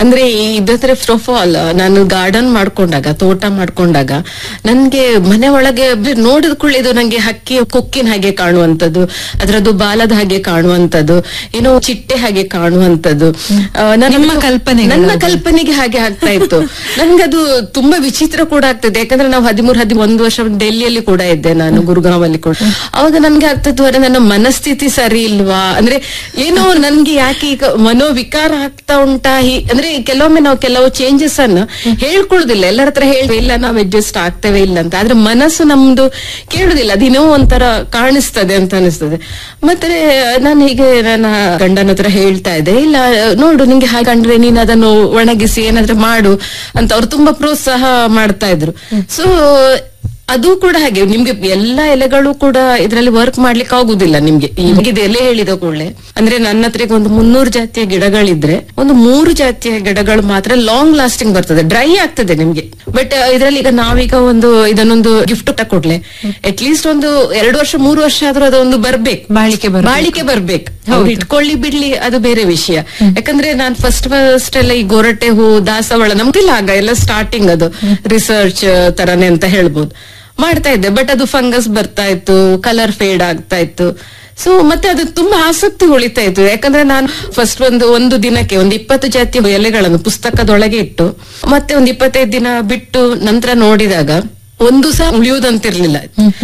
ಅಂದ್ರೆ ಇದ್ರೆ first of all ನಾನು ಗಾರ್ಡನ್ ಮಾಡ್ಕೊಂಡಾಗ ತೋಟ ಮಾಡ್ಕೊಂಡಾಗ ನನ್ಗೆ ಮನೆ ಒಳಗೆ ಬ- ನೋಡಿದ ಕೂಡಲೇ ಇದು ನಂಗೆ ಹಕ್ಕಿ ಕೊಕ್ಕಿನ ಹಾಗೆ ಕಾಣುವಂತದ್ದು ಅದರದ್ದು ಬಾಲದ ಹಾಗೆ ಕಾಣುವಂತದ್ದು ಏನೋ ಚಿಟ್ಟೆ ಹಾಗೆ ಕಾಣುವಂತದ್ದು ಆ, ನನ್ನ- ನಿಮ್ಮ ಕಲ್ಪನೆಗಳು ನನ್ನ ಅದು. ಕಲ್ಪನೆಗೆ ಹಾಗೆ ಆಗ್ತಾ ಇತ್ತು ನನ್ಗದು ತುಂಬಾ ವಿಚಿತ್ರ ಕೂಡ ಆಗ್ತದೆ ಯಾಕಂದ್ರೆ ನಾವು ಹದಿಮೂರು ಹದಿಮೂರು ವರ್ಷ ಡೆಲ್ಲಿಯಲ್ಲಿ ಕೂಡ ಇದ್ದೆ ನಾನು ಗುರುಗಾಂವಲ್ಲಿ ಕೂಡ ಅವಾಗ ನನ್ಗೆ ಆಗ್ತದ್ದು ಅರೆ ನನ್ನ ಮನಸ್ಥಿತಿ ಸರಿ ಇಲ್ವಾ ಅಂದ್ರೆ ಏನೋ ನನ್ಗೆ ಯಾಕೆ ಈಗ ಮನೋವಿಕಾರ ಆಗ್ತಾ ಉಂಟಾ ಹಿ- ಅಂದ್ರೆ ಕೆಲವೊಮ್ಮೆ ನಾವು ಕೆಲವು ಚೇಂಜಸ್ ಅನ್ನು ಹೇಳ್ಕೊಳ್ಳುದಿಲ್ಲ ಎಲ್ಲರ ಹತ್ರ ಹೇಳಿ ಇಲ್ಲ ನಾವು ಅಡ್ಜಸ್ಟ್ ಆಗ್ತೇವೆ ಇಲ್ಲ ಅಂತ ಆದ್ರೆ ಮನಸ್ಸು ನಮ್ದು ಕೇಳುದಿಲ್ಲ ಅದೇನೋ ಒಂಥರ ಕಾಣಿಸ್ತದೆ ಅಂತ ಅನಿಸ್ತದೆ ಮತ್ತೆ ನಾನು ಹೀಗೆ ನನ್ನ ಗಂಡನ ಹತ್ರ ಹೇಳ್ತಾ ಇದ್ದೆ ಇಲ್ಲ ನೋಡು ನಿಂಗೆ ಹಾಗೆ ಕಂಡ್ರೆ ನೀನ್ ಅದನ್ನು ಒಣಗಿಸಿ ಏನಾದ್ರೂ ಮಾಡು ಅಂತ ಅವ್ರು ತುಂಬಾ ಪ್ರೋತ್ಸಾಹ ಮಾಡ್ತಾ ಇದ್ರು ಸೊ ಅದು ಕೂಡ ಹಾಗೆ ನಿಮ್ಗೆ ಎಲ್ಲಾ ಎಲೆಗಳು ಕೂಡ ಇದರಲ್ಲಿ ವರ್ಕ್ ಮಾಡ್ಲಿಕ್ಕೆ ಆಗುದಿಲ್ಲ ನಿಮ್ಗೆ ಈಗ ಇದು ಎಲೆ ಹೇಳಿದ ಕೂಡಲೇ ಅಂದ್ರೆ ನನ್ನ ಹತ್ರ ಈಗ ಒಂದು ಮುನ್ನೂರು ಜಾತಿಯ ಗಿಡಗಳಿದ್ರೆ ಒಂದು ಮೂರು ಜಾತಿಯ ಗಿಡಗಳು ಮಾತ್ರ ಲಾಂಗ್ ಲಾಸ್ಟಿಂಗ್ ಬರ್ತದೆ ಡ್ರೈ ಆಗ್ತದೆ ನಿಮ್ಗೆ ಬಟ್ ಇದರಲ್ಲಿ ಈಗ ನಾವೀಗ ಒಂದು ಇದನ್ನೊಂದು ಗಿಫ್ಟ್ ತಕೊಡ್ಲೆ ಅಟ್ ಲೀಸ್ಟ್ ಒಂದು ಎರಡು ವರ್ಷ ಮೂರು ವರ್ಷ ಆದ್ರೂ ಅದೊಂದು ಬರ್ಬೇಕು ಬಾಳಿಕೆ ಬರ್ಬೇಕು. ಬಾಳಿಕೆ ಬರ್ಬೇಕು ಅವ್ರು ಇಟ್ಕೊಳ್ಳಿ ಬಿಡ್ಲಿ ಅದು ಬೇರೆ ವಿಷಯ ಯಾಕಂದ್ರೆ ನಾನ್ ಫಸ್ಟ್ ಫಸ್ಟ್ ಎಲ್ಲ ಈ ಗೊರಟೆ ಹೂ ದಾಸವಾಳ ನಮ್ಗಿಲ್ಲ ಆಗ ಎಲ್ಲ ಸ್ಟಾರ್ಟಿಂಗ್ ಅದು ರಿಸರ್ಚ್ ತರನೇ ಅಂತ ಹೇಳ್ಬೋದು ಮಾಡ್ತಾ ಇದ್ದೆ ಬಟ್ ಅದು ಫಂಗಸ್ ಬರ್ತಾ ಇತ್ತು ಕಲರ್ ಫೇಡ್ ಆಗ್ತಾ ಇತ್ತು ಸೊ ಮತ್ತೆ ಅದು ತುಂಬಾ ಆಸಕ್ತಿ ಉಳಿತಾ ಇತ್ತು ಯಾಕಂದ್ರೆ ನಾನು ಫಸ್ಟ್ ಒಂದು ಒಂದು ದಿನಕ್ಕೆ ಒಂದು ಇಪ್ಪತ್ತು ಜಾತಿಯ ಎಲೆಗಳನ್ನು ಪುಸ್ತಕದೊಳಗೆ ಇಟ್ಟು ಮತ್ತೆ ಒಂದು ಇಪ್ಪತ್ತೈದು ದಿನ ಬಿಟ್ಟು ನಂತರ ನೋಡಿದಾಗ ಒಂದು ಸಹ ಉಳಿಯುವುದಂತಿರ್ಲಿಲ್ಲ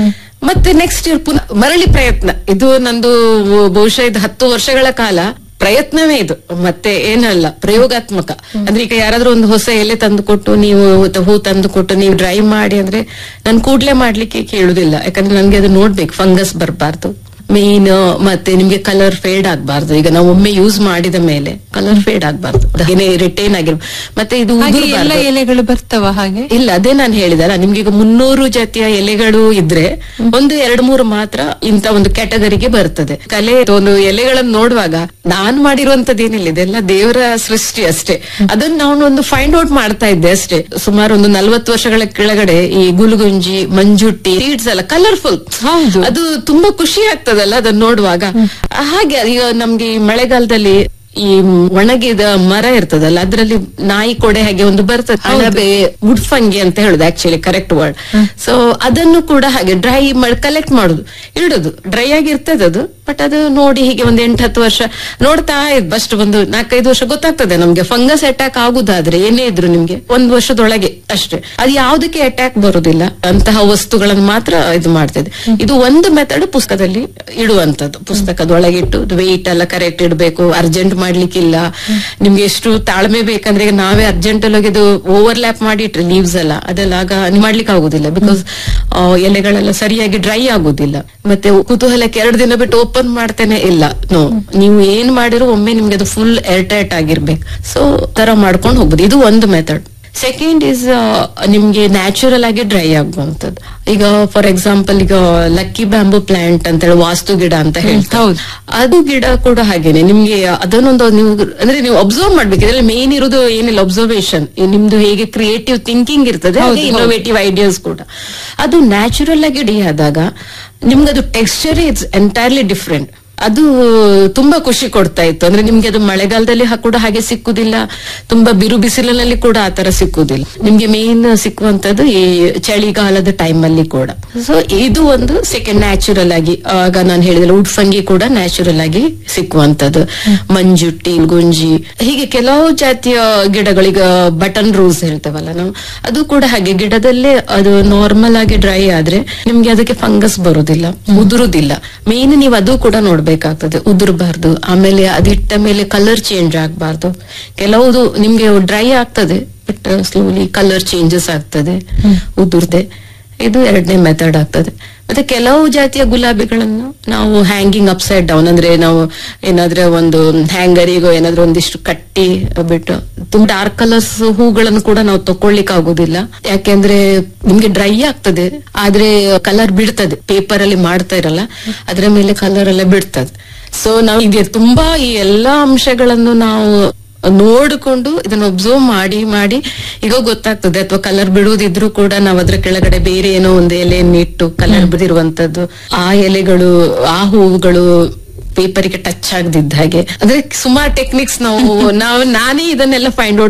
ಮತ್ತೆ ನೆಕ್ಸ್ಟ್ ಇಯರ್ ಪುನಃ ಮರಳಿ ಪ್ರಯತ್ನ ಇದು ನಂದು ಬಹುಶಃ ಇದು ಹತ್ತು ವರ್ಷಗಳ ಕಾಲ ಪ್ರಯತ್ನವೇ ಇದು ಮತ್ತೆ ಏನಲ್ಲ ಪ್ರಯೋಗಾತ್ಮಕ ಅಂದ್ರೆ ಈಗ ಯಾರಾದ್ರೂ ಒಂದು ಹೊಸ ಎಲೆ ತಂದು ಕೊಟ್ಟು ನೀವು ತ- ಹೂ ತಂದು ಕೊಟ್ಟು ನೀವು ಡ್ರೈ ಮಾಡಿ ಅಂದ್ರೆ ನಾನು ಕೂಡ್ಲೆ ಮಾಡ್ಲಿಕ್ಕೆ ಕೇಳುದಿಲ್ಲ ಯಾಕಂದ್ರೆ ನನ್ಗೆ ಅದು ನೋಡ್ಬೇಕು ಫಂಗಸ್ ಬರಬಾರ್ದು ಮೇನ್ ಮತ್ತೆ ನಿಮ್ಗೆ ಕಲರ್ ಫೇಡ್ ಆಗ್ಬಾರ್ದು ಈಗ ನಾವು ಒಮ್ಮೆ ಯೂಸ್ ಮಾಡಿದ ಮೇಲೆ ಕಲರ್ ಫೇಡ್ ಆಗ್ಬಾರ್ದು ಹಾಗೇನೆ ರಿಟೈನ್ ಆಗಿರ್ ಮತ್ತೆ ಇದು ಹಾಗೆ ಎಲ್ಲ ಉದುರ್ಬಾರ್ದು. ಎಲೆಗಳು ಬರ್ತವ ಹಾಗೆ ಇಲ್ಲ ಅದೇ ನಾನು ಹೇಳಿದಲ್ಲ ನಿಮ್ಗೆ ಈಗ ಮುನ್ನೂರು ಜಾತಿಯ ಎಲೆಗಳು ಇದ್ರೆ ಒಂದು ಎರಡು ಮೂರು ಮಾತ್ರ ಇಂತ ಒಂದು ಕ್ಯಾಟಗರಿಗೆ ಬರ್ತದೆ ಕಲೆ ಒಂದು ಎಲೆಗಳನ್ನು ನೋಡುವಾಗ ನಾನ್ ಮಾಡಿರುವಂತದ್ದು ಏನಿಲ್ಲ ಇದೆಲ್ಲ ದೇವರ ಸೃಷ್ಟಿ ಅಷ್ಟೇ ಅದನ್ನ ನಾನು ಒಂದು ಫೈಂಡ್ ಔಟ್ ಮಾಡ್ತಾ ಇದ್ದೆ ಅಷ್ಟೇ ಸುಮಾರು ಒಂದು ನಲ್ವತ್ತು ವರ್ಷಗಳ ಕೆಳಗಡೆ ಈ ಗುಲ್ಗುಂಜಿ ಮಂಜುಟ್ಟಿ ಸೀಡ್ಸ್ ಎಲ್ಲ ಕಲರ್ಫುಲ್ ಹೌದು. ಅದು ತುಂಬಾ ಖುಷಿ ಆಗ್ತದಲ್ಲ ಅದನ್ನ ನೋಡುವಾಗ ಹಾಗೆ ಈಗ ನಮ್ಗೆ ಈ ಮಳೆಗಾಲದಲ್ಲಿ ಈ ಒಣಗಿದ ಮರ ಇರ್ತದಲ್ಲ ಅದ್ರಲ್ಲಿ ನಾಯಿ ಕೊಡೆ ಹಾಗೆ ಒಂದು ಬರ್ತದೆ ಅಣಬೆ ಮುಡ್ಫಂಗಿ ಅಂತ ಹೇಳುದು ಆಕ್ಚುಲಿ ಕರೆಕ್ಟ್ ವರ್ಡ್ ಸೊ ಅದನ್ನು ಕೂಡ ಹಾಗೆ ಡ್ರೈ ಮಾಡಿ ಕಲೆಕ್ಟ್ ಮಾಡುದು ಇಡುದು ಡ್ರೈ ಆಗಿರ್ತದೆ ಅದು ಬಟ್ ಅದು ನೋಡಿ ಹೀಗೆ ಒಂದು ಎಂಟು ಹತ್ತು ವರ್ಷ ನೋಡ್ತಾ ಇದ್ ಫಸ್ಟ್ ಒಂದು ನಾಲ್ಕೈದು ವರ್ಷ ಗೊತ್ತಾಗ್ತದೆ ನಮ್ಗೆ ಫಂಗಸ್ ಅಟ್ಯಾಕ್ ಆಗುದಾದ್ರೆ ಏನೇ ಇದ್ರು ನಿಮ್ಗೆ ಒಂದು ವರ್ಷದೊಳಗೆ ಅಷ್ಟೇ ಅದು ಯಾವುದಕ್ಕೆ ಅಟ್ಯಾಕ್ ಬರುದಿಲ್ಲ ಅಂತಹ ವಸ್ತುಗಳನ್ನು ಮಾತ್ರ ಇದು ಮಾಡ್ತಿದೆ ಇದು ಒಂದು ಮೆಥಡ್ ಪುಸ್ತಕದಲ್ಲಿ ಇಡುವಂತದ್ದು ಪುಸ್ತಕದೊಳಗೆ ಇಟ್ಟು ವೆಯ್ಟ್ ಎಲ್ಲ ಕರೆಕ್ಟ್ ಇಡಬೇಕು ಅರ್ಜೆಂಟ್ ಮಾಡ್ಲಿಕ್ಕಿಲ್ಲ ನಿಮ್ಗೆ ಎಷ್ಟು ತಾಳ್ಮೆ ಬೇಕಂದ್ರೆ ಈಗ ನಾವೇ ಅರ್ಜೆಂಟ್ ಅಲ್ಲಿ ಇದು ಓವರ್ಲ್ಯಾಪ್ ಮಾಡಿ ಇಟ್ರೆ ಲೀವ್ಸ್ ಎಲ್ಲ ಅದೆಲ್ಲ ಆಗ ಮಾಡ್ಲಿಕ್ಕೆ ಆಗುದಿಲ್ಲ ಬಿಕಾಸ್ ಎಲೆಗಳೆಲ್ಲ ಸರಿಯಾಗಿ ಡ್ರೈ ಆಗುದಿಲ್ಲ ಮತ್ತೆ ಕುತೂಹಲಕ್ಕೆ ಎರಡು ದಿನ ಬಿಟ್ಟು ಓಪನ್ ಮಾಡ್ತೇನೆ ಇಲ್ಲ ನೋ ನೀವು ಏನ್ ಮಾಡಿರೋ ಒಮ್ಮೆ ನಿಮ್ಗೆ ಅದು ಫುಲ್ ಏರ್ ಟೈಟ್ ಆಗಿರ್ಬೇಕು ಸೊ ತರ ಮಾಡ್ಕೊಂಡು ಹೋಗ್ಬೋದು ಇದು ಒಂದು ಮೆಥಡ್ ಸೆಕೆಂಡ್ ಇಸ್ ನಿಮ್ಗೆ ನ್ಯಾಚುರಲ್ ಆಗಿ ಡ್ರೈ ಆಗುವಂತದ್ದು ಈಗ ಫಾರ್ ಎಕ್ಸಾಂಪಲ್ ಈಗ ಲಕ್ಕಿ ಬ್ಯಾಂಬು ಪ್ಲಾಂಟ್ ಅಂತ ಹೇಳಿ ವಾಸ್ತು ಗಿಡ ಅಂತ ಹೇಳ್ತಾರೆ ಹೌದು. ಅದು ಗಿಡ ಕೂಡ ಹಾಗೇನೆ ನಿಮ್ಗೆ ಅದನ್ನೊಂದು ನೀವು ಅಂದ್ರೆ ನೀವು ಅಬ್ಸರ್ವ್ ಮಾಡ್ಬೇಕು ಇದ್ರಲ್ಲಿ ಮೇನ್ ಇರೋದು ಏನಿಲ್ಲ ಅಬ್ಸರ್ವೇಷನ್ ನಿಮ್ದು ಹೇಗೆ ಕ್ರಿಯೇಟಿವ್ ಥಿಂಕಿಂಗ್ ಇರ್ತದೆ ಹಾಗೆ ಇನ್ನೋವೇಟಿವ್ ಐಡಿಯಾಸ್ ಕೂಡ ಅದು ನ್ಯಾಚುರಲ್ ಆಗಿ ಡಿ ಆದಾಗ ನಿಮ್ಗೆ ಅದು ಟೆಕ್ಸ್ಚರ್ ಇಟ್ಸ್ ಎಂಟೈರ್ಲಿ ಡಿಫ್ರೆಂಟ್ ಅದು ತುಂಬಾ ಖುಷಿ ಕೊಡ್ತಾ ಇತ್ತು ಅಂದ್ರೆ ನಿಮ್ಗೆ ಅದು ಮಳೆಗಾಲದಲ್ಲಿ ಹ- ಕೂಡ ಹಾಗೆ ಸಿಕ್ಕುದಿಲ್ಲ ತುಂಬಾ ಬಿರು ಬಿಸಿಲಿನಲ್ಲಿ ಕೂಡ ಆತರ ಸಿಕ್ಕುದಿಲ್ಲ ನಿಮ್ಗೆ ಮೇನ್ ಸಿಕ್ಕುವಂತದ್ದು ಈ ಚಳಿಗಾಲದ ಟೈಮ್ ಅಲ್ಲಿ ಕೂಡ ಸೊ ಇದು ಒಂದು ಸೆಕೆಂಡ್ ನ್ಯಾಚುರಲ್ ಆಗಿ ಆಗ ನಾನು ಹೇಳಿದ್ರೆ ಉಡ್ಫಂಗಿ ಕೂಡ ನ್ಯಾಚುರಲ್ ಆಗಿ ಸಿಕ್ಕುವಂತದ್ದು ಮಂಜುಟ್ಟಿ ಗುಂಜಿ ಹೀಗೆ ಕೆಲವು ಜಾತಿಯ ಗಿಡಗಳೀಗ ಬಟನ್ ರೋಸ್ ಹೇಳ್ತೇವಲ್ಲ ನಾವು ಅದು ಕೂಡ ಹಾಗೆ ಗಿಡದಲ್ಲೇ ಅದು ನಾರ್ಮಲ್ ಆಗಿ ಡ್ರೈ ಆದ್ರೆ ನಿಮ್ಗೆ ಅದಕ್ಕೆ ಫಂಗಸ್ ಬರುದಿಲ್ಲ ಉದುರುದಿಲ್ಲ ಮೇನ್ ನೀವು ಅದು ಕೂಡ ನೋಡ್ಬೇಕಾಗ್ತದೆ ಉದುರಬಾರ್ದು ಆಮೇಲೆ ಅದಿಟ್ಟ ಮೇಲೆ ಕಲರ್ ಚೇಂಜ್ ಆಗ್ಬಾರ್ದು ಕೆಲವುದು ನಿಮ್ಗೆ ಡ್ರೈ ಆಗ್ತದೆ ಬಟ್ ಸ್ಲೋಲಿ ಕಲರ್ ಚೇಂಜಸ್ ಆಗ್ತದೆ ಉದುರ್ದೆ ಇದು ಎರಡನೇ ಮೆಥಡ್ ಆಗ್ತದೆ ಮತ್ತೆ ಕೆಲವು ಜಾತಿಯ ಗುಲಾಬಿಗಳನ್ನು ನಾವು ಹ್ಯಾಂಗಿಂಗ್ ಅಪ್ಸೈಡ್ ಡೌನ್ ಅಂದ್ರೆ ನಾವು ಏನಾದ್ರೆ ಒಂದು ಹ್ಯಾಂಗರಿಗೋ ಏನಾದ್ರೂ ಒಂದಿಷ್ಟು ಕಟ್ಟಿ ಬಿಟ್ಟು ತುಂಬಾ ಡಾರ್ಕ್ ಕಲರ್ಸ್ ಹೂಗಳನ್ನು ಕೂಡ ನಾವು ತಕೊಳ್ಳಿಕ್ ಆಗುದಿಲ್ಲ ಯಾಕೆಂದ್ರೆ ನಿಮ್ಗೆ ಡ್ರೈ ಆಗ್ತದೆ ಆದ್ರೆ ಕಲರ್ ಬಿಡ್ತದೆ ಪೇಪರ್ ಅಲ್ಲಿ ಮಾಡ್ತಾ ಇರಲ್ಲ ಅದರ ಮೇಲೆ ಕಲರ್ ಎಲ್ಲ ಬಿಡ್ತದೆ ಸೊ ನಾವು ಈಗ ತುಂಬಾ ಈ ಎಲ್ಲಾ ಅಂಶಗಳನ್ನು ನಾವು ನೋಡಿಕೊಂಡು ಇದನ್ನ ಒಬ್ಸರ್ವ್ ಮಾಡಿ ಮಾಡಿ ಈಗ ಗೊತ್ತಾಗ್ತದೆ ಅಥವಾ ಕಲರ್ ಬಿಡುವುದಿದ್ರು ಕೂಡ ನಾವು ಅದ್ರ ಕೆಳಗಡೆ ಬೇರೆ ಏನೋ ಒಂದು ಎಲೆಯನ್ನು ಇಟ್ಟು ಕಲರ್ ಬಿಡಿರುವಂತದ್ದು ಆ ಎಲೆಗಳು ಆ ಹೂವುಗಳು ಪೇಪರ್ಗೆ ಟಚ್ ಆಗದಿದ್ದ ಹಾಗೆ ಅಂದ್ರೆ ಸುಮಾರು ಟೆಕ್ನಿಕ್ಸ್ ನಾವು ನಾವು ನಾನೇ ಇದನ್ನೆಲ್ಲ ಫೈಂಡ್ ಔಟ್